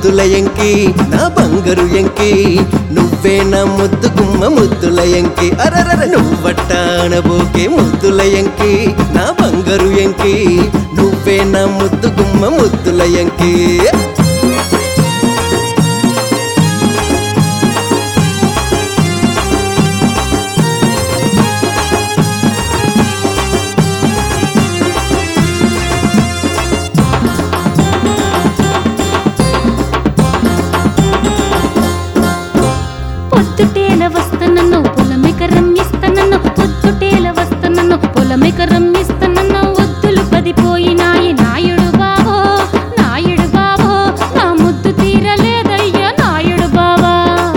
ముద్దుల ఎంకి నా బంగారు ఎంకి నువ్వే నా ముద్దు గుమ్మ ముద్దుల ఎంకి అరరర నువ్వట్టానబోకే ముద్దుల ఎంకి నా బంగారు ఎంకి నువ్వే నా ముద్దు గుమ్మ ముద్దుల ఎంకి పొద్దుటేల వస్తనన్ను పొలమిక రమ్మిస్తనన్ను పొద్దుటేల వస్తనన్ను పొలమిక రమ్మిస్తనన్ను ఒత్తులు పదిపోయినాయి నాయుడు బావో నాయుడు బావో నా ముద్దు తీరలేదయ్యా నాయుడు బావా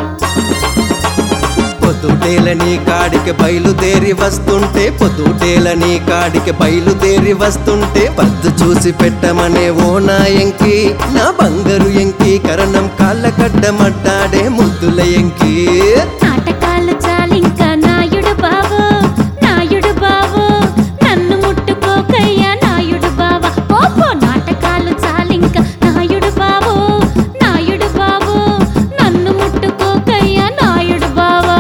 పొద్దుటేలని కాడికి బయలుదేరి వస్తుంటే పొద్దుటేలని కాడికి బయలుదేరి వస్తుంటే పద్దు చూసి పెట్టమనే ఓ నా ఎంకి నా బంగారు ఎంకి కరణం కాళ్ళ కడ్డమట్టాడే ముద్దుల ఎంకి నాటకాలు చాలింకా నాయుడు బావో నాయుడు బావో నన్ను ముట్టుకోకయ్యా నాయుడు బావా ఓహో నాటకాలు చాలింకా నాయుడు బావో నాయుడు బావో నన్ను ముట్టుకోకయ్యా నాయుడు బావా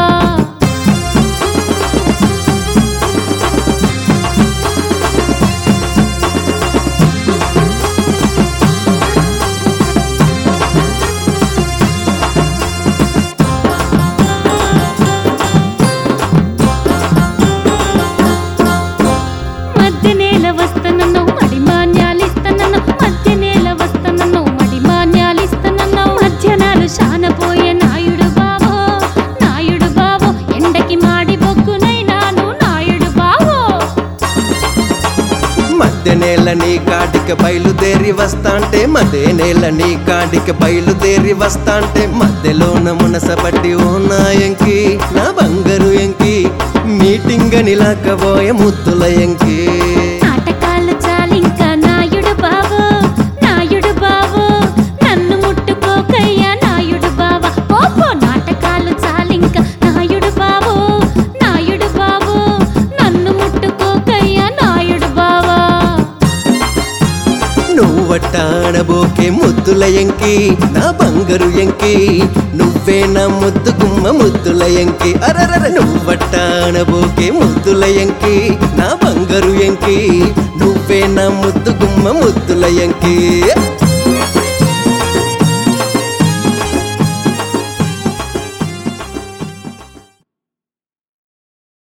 మధ్య నేల వస్తనన్ను మడి మాన్యాలిస్తనన్ను మధ్య నేల వస్తనన్ను మడి మాన్యాలిస్తనన్ను మధ్యనాలు శానపోయే నాయుడు బావో నాయుడు బావో ఎండకి మాడి బొగ్గునైనాను నాయుడు బావో మధ్య నేల నీ కాడికి బయలుదేరి వస్తాంటే మధ్య నేల నీ కాడికి బయలుదేరి వస్తాంటే మధ్యలోన మునసబట్టి ఓ నా ఎంకి నా బంగారు ఎంకి మీటింగ్ అని లాక్కబోయే ముద్దుల ఎంకి నాటకాలు చాలింకా నాయుడు బావో నాయుడు బావో నన్ను ముట్టుకోకయ్యా నాయుడు బావా ఓహో నాటకాలు చాలింకా నాయుడు బావో నాయుడు బావో నన్ను ముట్టుకోకయ్యా నాయుడు బావా నువ్వట్టాడబోకే ముద్దుల ఎంకి నా బంగారు ఎంకి నువ్వే నా ముద్దు గుమ్మ ముద్దుల ఎంకి అరరర నువ్వట్టాడబోకే ముద్దుల ఎంకి నా బంగారు ఎంకి నువ్వే నా ముద్దు గుమ్మ ముద్దుల ఎంకి